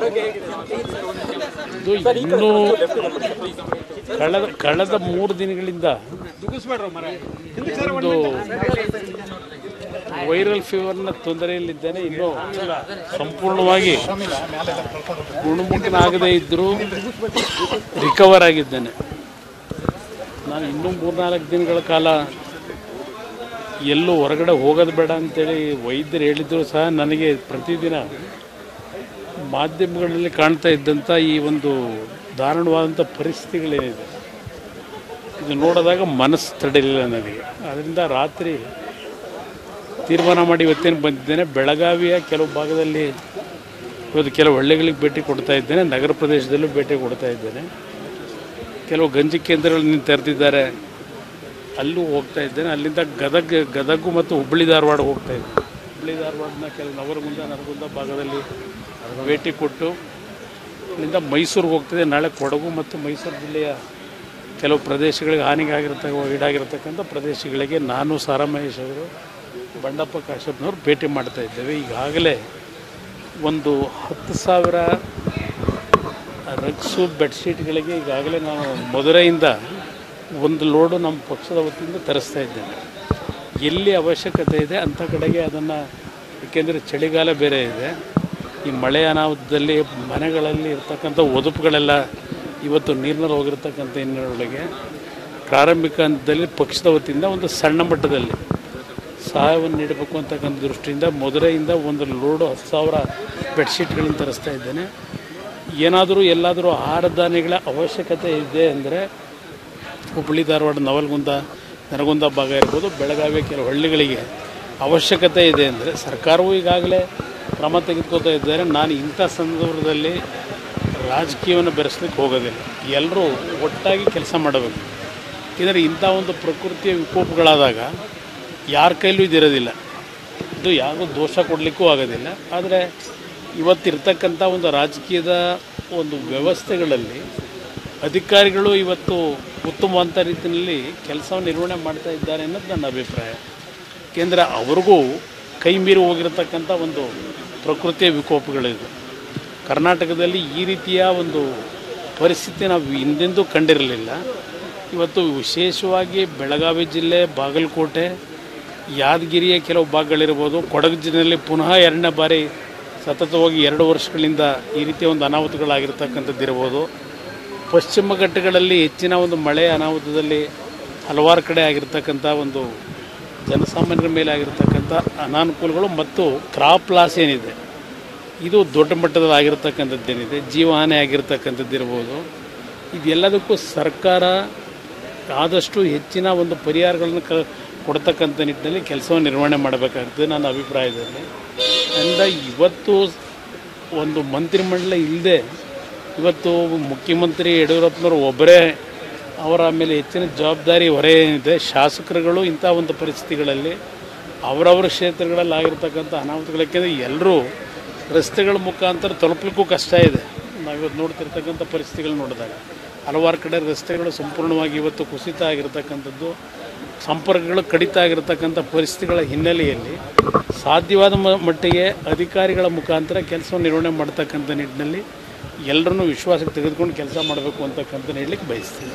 ಇದು ಇನ್ನೂ ಕಳೆದ ಕಳೆದ ಮೂರು ದಿನಗಳಿಂದ ಒಂದು ವೈರಲ್ ಫೀವರ್ನ ತೊಂದರೆಯಲ್ಲಿದ್ದೇನೆ ಇನ್ನೂ ಸಂಪೂರ್ಣವಾಗಿ ಗುಣಮುಖನಾಗದೇ ಇದ್ದರೂ ರಿಕವರ್ ಆಗಿದ್ದೇನೆ ನಾನು ಇನ್ನೂ ಮೂರ್ನಾಲ್ಕು ದಿನಗಳ ಕಾಲ ಎಲ್ಲೂ ಹೊರಗಡೆ ಹೋಗೋದು ಬೇಡ ಅಂತೇಳಿ ವೈದ್ಯರು ಹೇಳಿದ್ರು ಸಹ ನನಗೆ ಪ್ರತಿದಿನ ಮಾಧ್ಯಮಗಳಲ್ಲಿ ಕಾಣ್ತಾ ಇದ್ದಂಥ ಈ ಒಂದು ದಾರುಣವಾದಂಥ ಪರಿಸ್ಥಿತಿಗಳೇನಿದೆ ಇದು ನೋಡಿದಾಗ ಮನಸ್ಸು ತಡೆಯಲಿಲ್ಲ ನನಗೆ ಅದರಿಂದ ರಾತ್ರಿ ತೀರ್ಮಾನ ಮಾಡಿ ಇವತ್ತೇನು ಬಂದಿದ್ದೇನೆ ಬೆಳಗಾವಿಯ ಕೆಲವು ಭಾಗದಲ್ಲಿ ಇವತ್ತು ಕೆಲವು ಹಳ್ಳಿಗಳಿಗೆ ಭೇಟಿ ಕೊಡ್ತಾ ಇದ್ದೇನೆ ನಗರ ಪ್ರದೇಶದಲ್ಲೂ ಭೇಟಿ ಕೊಡ್ತಾ ಇದ್ದೇನೆ ಕೆಲವು ಗಂಜಿ ಕೇಂದ್ರಗಳನ್ನು ತೆರೆದಿದ್ದಾರೆ ಅಲ್ಲೂ ಹೋಗ್ತಾ ಇದ್ದೇನೆ ಅಲ್ಲಿಂದ ಗದಗ ಗದಗು ಮತ್ತು ಹುಬ್ಬಳ್ಳಿ ಧಾರವಾಡ ಹೋಗ್ತಾ ಇದ್ದೆ ಹುಬ್ಬಳ್ಳಿ ಧಾರವಾಡನ ಕೆಲವು ನವರಗುಂದ ನರಗುಂದ ಭಾಗದಲ್ಲಿ ಭೇಟಿ ಕೊಟ್ಟು ಅಲ್ಲಿಂದ ಮೈಸೂರಿಗೆ ಹೋಗ್ತಿದೆ ನಾಳೆ ಕೊಡಗು ಮತ್ತು ಮೈಸೂರು ಜಿಲ್ಲೆಯ ಕೆಲವು ಪ್ರದೇಶಗಳಿಗೆ ಹಾನಿಗಾಗಿರ್ತಕ್ಕ ಈಡಾಗಿರ್ತಕ್ಕಂಥ ಪ್ರದೇಶಗಳಿಗೆ ನಾನು ಸಾರಾ ಮಹೇಶ್ ಅವರು ಬಂಡಪ್ಪ ಕಾಶ್ಯಪ್ನವ್ರು ಭೇಟಿ ಮಾಡ್ತಾ ಇದ್ದೇವೆ ಈಗಾಗಲೇ ಒಂದು ಹತ್ತು ಸಾವಿರ ರಗ್ಸು ಬೆಡ್ಶೀಟ್ಗಳಿಗೆ ಈಗಾಗಲೇ ನಾನು ಮಧುರೈಯಿಂದ ಒಂದು ಲೋಡು ನಮ್ಮ ಪಕ್ಷದ ವತಿಯಿಂದ ತರಿಸ್ತಾ ಇದ್ದೇನೆ ಎಲ್ಲಿ ಅವಶ್ಯಕತೆ ಇದೆ ಅಂಥ ಕಡೆಗೆ ಅದನ್ನು ಏಕೆಂದರೆ ಚಳಿಗಾಲ ಬೇರೆ ಇದೆ ಈ ಮಳೆ ಅನಾಹುತದಲ್ಲಿ ಮನೆಗಳಲ್ಲಿ ಇರ್ತಕ್ಕಂಥ ಒದುಪುಗಳೆಲ್ಲ ಇವತ್ತು ನೀರಿನಲ್ಲಿ ಹೋಗಿರ್ತಕ್ಕಂಥ ಹಿನ್ನೆಲೆಯೊಳಗೆ ಪ್ರಾರಂಭಿಕ ಹಂತದಲ್ಲಿ ಪಕ್ಷದ ವತಿಯಿಂದ ಒಂದು ಸಣ್ಣ ಮಟ್ಟದಲ್ಲಿ ಸಹಾಯವನ್ನು ನೀಡಬೇಕು ಅಂತಕ್ಕಂಥ ದೃಷ್ಟಿಯಿಂದ ಮಧುರೈಯಿಂದ ಒಂದು ಲೋಡು ಹತ್ತು ಸಾವಿರ ಬೆಡ್ಶೀಟ್ಗಳನ್ನು ತರಿಸ್ತಾ ಇದ್ದೇನೆ ಏನಾದರೂ ಎಲ್ಲಾದರೂ ಆಹಾರ ಧಾನ್ಯಗಳ ಅವಶ್ಯಕತೆ ಇದೆ ಅಂದರೆ ಹುಬ್ಬಳ್ಳಿ ಧಾರವಾಡ ನವಲಗುಂದ ನರಗುಂದ ಭಾಗ ಇರ್ಬೋದು ಬೆಳಗಾವಿಯ ಕೆಲವು ಹಳ್ಳಿಗಳಿಗೆ ಅವಶ್ಯಕತೆ ಇದೆ ಅಂದರೆ ಸರ್ಕಾರವು ಈಗಾಗಲೇ ಕ್ರಮ ತೆಗೆದುಕೊಳ್ತಾ ಇದ್ದಾರೆ ನಾನು ಇಂಥ ಸಂದರ್ಭದಲ್ಲಿ ರಾಜಕೀಯವನ್ನು ಬೆರೆಸ್ಲಿಕ್ಕೆ ಹೋಗೋದಿಲ್ಲ ಎಲ್ಲರೂ ಒಟ್ಟಾಗಿ ಕೆಲಸ ಮಾಡಬೇಕು ಏಕೆಂದರೆ ಇಂಥ ಒಂದು ಪ್ರಕೃತಿಯ ವಿಕೋಪಗಳಾದಾಗ ಯಾರ ಕೈಲೂ ಇದಿರೋದಿಲ್ಲ ಇದು ಯಾರಿಗೂ ದೋಷ ಕೊಡಲಿಕ್ಕೂ ಆಗೋದಿಲ್ಲ ಆದರೆ ಇವತ್ತಿರ್ತಕ್ಕಂಥ ಒಂದು ರಾಜಕೀಯದ ಒಂದು ವ್ಯವಸ್ಥೆಗಳಲ್ಲಿ ಅಧಿಕಾರಿಗಳು ಇವತ್ತು ಉತ್ತಮವಂತ ರೀತಿಯಲ್ಲಿ ಕೆಲಸವನ್ನು ನಿರ್ವಹಣೆ ಮಾಡ್ತಾ ಇದ್ದಾರೆ ಅನ್ನೋದು ನನ್ನ ಅಭಿಪ್ರಾಯ ಏಕೆಂದರೆ ಅವ್ರಿಗೂ ಕೈ ಮೀರಿ ಹೋಗಿರತಕ್ಕಂಥ ಒಂದು ಪ್ರಕೃತಿಯ ವಿಕೋಪಗಳಿದೆ ಕರ್ನಾಟಕದಲ್ಲಿ ಈ ರೀತಿಯ ಒಂದು ಪರಿಸ್ಥಿತಿ ನಾವು ಹಿಂದೆಂದೂ ಕಂಡಿರಲಿಲ್ಲ ಇವತ್ತು ವಿಶೇಷವಾಗಿ ಬೆಳಗಾವಿ ಜಿಲ್ಲೆ ಬಾಗಲಕೋಟೆ ಯಾದಗಿರಿಯ ಕೆಲವು ಭಾಗಗಳಿರ್ಬೋದು ಕೊಡಗು ಜಿಲ್ಲೆಯಲ್ಲಿ ಪುನಃ ಎರಡನೇ ಬಾರಿ ಸತತವಾಗಿ ಎರಡು ವರ್ಷಗಳಿಂದ ಈ ರೀತಿಯ ಒಂದು ಅನಾಹುತಗಳಾಗಿರ್ತಕ್ಕಂಥದ್ದು ಇರ್ಬೋದು ಪಶ್ಚಿಮ ಘಟ್ಟಗಳಲ್ಲಿ ಹೆಚ್ಚಿನ ಒಂದು ಮಳೆ ಅನಾಹುತದಲ್ಲಿ ಹಲವಾರು ಕಡೆ ಆಗಿರ್ತಕ್ಕಂಥ ಒಂದು ಜನಸಾಮಾನ್ಯರ ಮೇಲೆ ಆಗಿರ್ತಕ್ಕಂಥ ಅನಾನುಕೂಲಗಳು ಮತ್ತು ಕ್ರಾಪ್ ಲಾಸ್ ಏನಿದೆ ಇದು ದೊಡ್ಡ ಮಟ್ಟದಲ್ಲಿ ಆಗಿರ್ತಕ್ಕಂಥದ್ದೇನಿದೆ ಜೀವಹಾನಿ ಆಗಿರ್ತಕ್ಕಂಥದ್ದು ಇರ್ಬೋದು ಇದೆಲ್ಲದಕ್ಕೂ ಸರ್ಕಾರ ಆದಷ್ಟು ಹೆಚ್ಚಿನ ಒಂದು ಪರಿಹಾರಗಳನ್ನು ಕ ಕೊಡ್ತಕ್ಕಂಥ ನಿಟ್ಟಿನಲ್ಲಿ ಕೆಲಸವನ್ನು ನಿರ್ವಹಣೆ ಮಾಡಬೇಕಾಗ್ತದೆ ನನ್ನ ಅಭಿಪ್ರಾಯದಲ್ಲಿ ಅದರಿಂದ ಇವತ್ತು ಒಂದು ಮಂತ್ರಿಮಂಡಲ ಇಲ್ಲದೆ ಇವತ್ತು ಮುಖ್ಯಮಂತ್ರಿ ಯಡಿಯೂರಪ್ಪನವರು ಒಬ್ಬರೇ ಅವರ ಮೇಲೆ ಹೆಚ್ಚಿನ ಜವಾಬ್ದಾರಿ ಹೊರೆ ಏನಿದೆ ಶಾಸಕರುಗಳು ಇಂಥ ಒಂದು ಪರಿಸ್ಥಿತಿಗಳಲ್ಲಿ ಅವರವರ ಕ್ಷೇತ್ರಗಳಲ್ಲಿ ಆಗಿರ್ತಕ್ಕಂಥ ಅನಾಹುತಗಳಕ್ಕೆ ಎಲ್ಲರೂ ರಸ್ತೆಗಳ ಮುಖಾಂತರ ತಲುಪಲಿಕ್ಕೂ ಕಷ್ಟ ಇದೆ ನಾವಿವತ್ತು ನೋಡ್ತಿರ್ತಕ್ಕಂಥ ಪರಿಸ್ಥಿತಿಗಳು ನೋಡಿದಾಗ ಹಲವಾರು ಕಡೆ ರಸ್ತೆಗಳು ಸಂಪೂರ್ಣವಾಗಿ ಇವತ್ತು ಕುಸಿತ ಆಗಿರ್ತಕ್ಕಂಥದ್ದು ಸಂಪರ್ಕಗಳು ಕಡಿತ ಆಗಿರ್ತಕ್ಕಂಥ ಪರಿಸ್ಥಿತಿಗಳ ಹಿನ್ನೆಲೆಯಲ್ಲಿ ಸಾಧ್ಯವಾದ ಮ- ಮಟ್ಟಿಗೆ ಅಧಿಕಾರಿಗಳ ಮುಖಾಂತರ ಕೆಲಸವನ್ನು ನಿರ್ವಹಣೆ ಮಾಡ್ತಕ್ಕಂಥ ನಿಟ್ಟಿನಲ್ಲಿ ಎಲ್ಲರನ್ನೂ ವಿಶ್ವಾಸಕ್ಕೆ ತೆಗೆದುಕೊಂಡು ಕೆಲಸ ಮಾಡಬೇಕು ಅಂತಕ್ಕಂಥ ಹೇಳಲಿಕ್ಕೆ ಬಯಸ್ತೀನಿ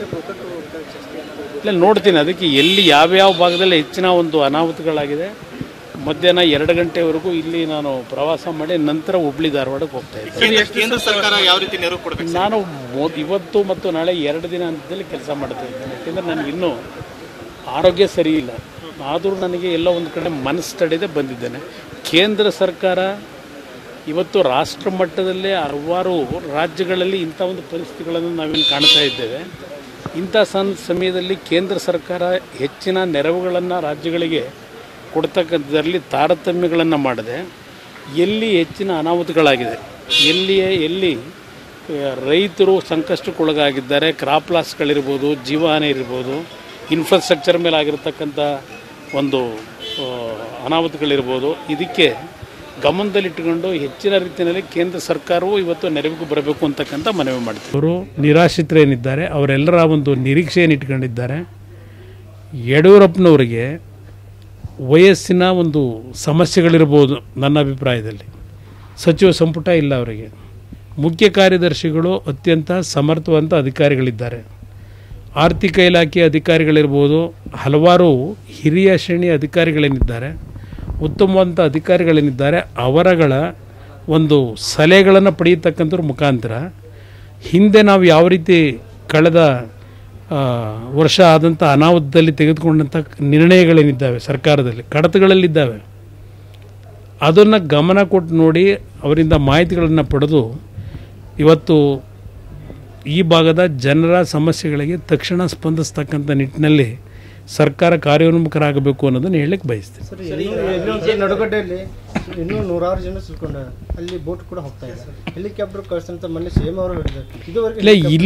ಇಲ್ಲ ನೋಡ್ತೀನಿ ಅದಕ್ಕೆ ಎಲ್ಲಿ ಯಾವ್ಯಾವ ಭಾಗದಲ್ಲಿ ಹೆಚ್ಚಿನ ಒಂದು ಅನಾಹುತಗಳಾಗಿದೆ ಮಧ್ಯಾಹ್ನ ಎರಡು ಗಂಟೆವರೆಗೂ ಇಲ್ಲಿ ನಾನು ಪ್ರವಾಸ ಮಾಡಿ ನಂತರ ಹುಬ್ಳಿ ಧಾರವಾಡಕ್ಕೆ ಹೋಗ್ತಾ ಇದ್ದೆ ಕೇಂದ್ರ ಕೇಂದ್ರ ಸರ್ಕಾರ ಯಾವ ರೀತಿ ನೆರವು ಕೊಡಬೇಕು ನಾನು ಮೊ- ಇವತ್ತು ಮತ್ತು ನಾಳೆ ಎರಡು ದಿನ ಹಂತದಲ್ಲಿ ಕೆಲಸ ಮಾಡ್ತಾ ಇದ್ದೇನೆ ಯಾಕೆಂದರೆ ನನಗೆ ಇನ್ನೂ ಆರೋಗ್ಯ ಸರಿ ಇಲ್ಲ ಆದರೂ ನನಗೆ ಎಲ್ಲೋ ಒಂದು ಕಡೆ ಮನಸ್ಸು ತಡೆದೇ ಬಂದಿದ್ದೇನೆ ಕೇಂದ್ರ ಸರ್ಕಾರ ಇವತ್ತು ರಾಷ್ಟ್ರ ಮಟ್ಟದಲ್ಲೇ ಹಲವಾರು ರಾಜ್ಯಗಳಲ್ಲಿ ಇಂಥ ಒಂದು ಪರಿಸ್ಥಿತಿಗಳನ್ನು ನಾವಿಲ್ಲಿ ಕಾಣ್ತಾ ಇದ್ದೇವೆ ಇಂಥ ಸನ್ ಸಮಯದಲ್ಲಿ ಕೇಂದ್ರ ಸರ್ಕಾರ ಹೆಚ್ಚಿನ ನೆರವುಗಳನ್ನು ರಾಜ್ಯಗಳಿಗೆ ಕೊಡ್ತಕ್ಕಂಥದ್ರಲ್ಲಿ ತಾರತಮ್ಯಗಳನ್ನು ಮಾಡದೆ ಎಲ್ಲಿ ಹೆಚ್ಚಿನ ಅನಾಹುತಗಳಾಗಿದೆ ಎಲ್ಲಿಯೇ ಎಲ್ಲಿ ಆ, ರೈತರು ಸಂಕಷ್ಟಕ್ಕೊಳಗಾಗಿದ್ದಾರೆ ಕ್ರಾಪ್ ಲಾಸ್ಗಳಿರ್ಬೋದು ಜೀವಹಾನಿ ಇರ್ಬೋದು ಇನ್ಫ್ರಾಸ್ಟ್ರಕ್ಚರ್ ಮೇಲೆ ಆಗಿರ್ತಕ್ಕಂಥ ಒಂದು ಆ, ಅನಾಹುತಗಳಿರ್ಬೋದು ಇದಕ್ಕೆ ಗಮನದಲ್ಲಿಟ್ಟುಕೊಂಡು ಹೆಚ್ಚಿನ ರೀತಿಯಲ್ಲಿ ಕೇಂದ್ರ ಸರ್ಕಾರವು ಇವತ್ತು ನೆರವಿಗೆ ಬರಬೇಕು ಅಂತಕ್ಕಂಥ ಮನವಿ ಮಾಡ್ತೀವಿ ಅವರು ನಿರಾಶ್ರಿತರೇನಿದ್ದಾರೆ ಅವರೆಲ್ಲರ ಒಂದು ನಿರೀಕ್ಷೆಯನ್ನು ಇಟ್ಕೊಂಡಿದ್ದಾರೆ ಯಡಿಯೂರಪ್ಪನವರಿಗೆ ವಯಸ್ಸಿನ ಒಂದು ಸಮಸ್ಯೆಗಳಿರ್ಬೋದು ನನ್ನ ಅಭಿಪ್ರಾಯದಲ್ಲಿ ಸಚಿವ ಸಂಪುಟ ಇಲ್ಲ ಅವರಿಗೆ ಮುಖ್ಯ ಕಾರ್ಯದರ್ಶಿಗಳು ಅತ್ಯಂತ ಸಮರ್ಥವಂತ ಅಧಿಕಾರಿಗಳಿದ್ದಾರೆ ಆರ್ಥಿಕ ಇಲಾಖೆ ಅಧಿಕಾರಿಗಳಿರ್ಬೋದು ಹಲವಾರು ಹಿರಿಯ ಶ್ರೇಣಿಯ ಅಧಿಕಾರಿಗಳೇನಿದ್ದಾರೆ ಉತ್ತಮವಂತ ಅಧಿಕಾರಿಗಳೇನಿದ್ದಾರೆ ಅವರಗಳ ಒಂದು ಸಲಹೆಗಳನ್ನು ಪಡೆಯತಕ್ಕಂಥವ್ರ ಮುಖಾಂತರ ಹಿಂದೆ ನಾವು ಯಾವ ರೀತಿ ಕಳೆದ ಆ, ವರ್ಷ ಆದಂಥ ಅನಾಹುತದಲ್ಲಿ ತೆಗೆದುಕೊಂಡಂಥ ನಿರ್ಣಯಗಳೇನಿದ್ದಾವೆ ಸರ್ಕಾರದಲ್ಲಿ ಕಡತಗಳಲ್ಲಿದ್ದಾವೆ ಅದನ್ನು ಗಮನ ಕೊಟ್ಟು ನೋಡಿ ಅವರಿಂದ ಮಾಹಿತಿಗಳನ್ನು ಪಡೆದು ಇವತ್ತು ಈ ಭಾಗದ ಜನರ ಸಮಸ್ಯೆಗಳಿಗೆ ತಕ್ಷಣ ಸ್ಪಂದಿಸ್ತಕ್ಕಂಥ ನಿಟ್ಟಿನಲ್ಲಿ ಸರ್ಕಾರ ಕಾರ್ಯೋನ್ಮುಖರಾಗಬೇಕು ಅನ್ನೋದನ್ನು ಹೇಳಕ್ಕೆ ಬಯಸ್ತೀನಿ ಸರ್ ಇನ್ನೊಂದು ನಡುಗಡ್ಡೆಯಲ್ಲಿ ಇನ್ನೂ ನೂರಾರು ಜನ ಸಿಲ್ಕೊಂಡ ಅಲ್ಲಿ ಬೋಟ್ ಕೂಡ ಹೋಗ್ತಾ ಇದೆ ಹೆಲಿಕಾಪ್ಟರ್ ಕಳ್ಸಂತ ಮೊನ್ನೆ ಸೇಮ್ ಅವರು ಹೇಳಿದ್ದಾರೆ ಇದುವರೆಗೆ ಇಲ್ಲ ಇಲ್ಲಿ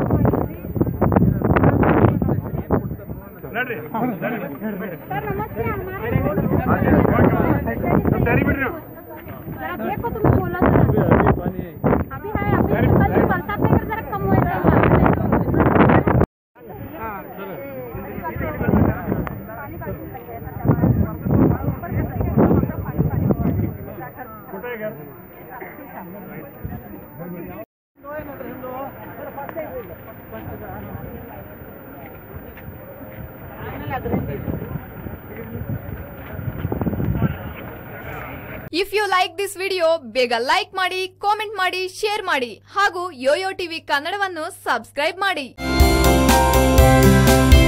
जरा देखो तुम्हें बोला था अभी है अभी कल से बरसात में जरा कम हुआ है if you like this video ಬೇಗ ಲೈಕ್ ಮಾಡಿ ಕಾಮೆಂಟ್ ಮಾಡಿ ಶೇರ್ ಮಾಡಿ ಹಾಗೂ ಯೋಯೋ ಟಿವಿ ಕನ್ನಡವನ್ನು ಸಬ್ಸ್ಕ್ರೈಬ್ ಮಾಡಿ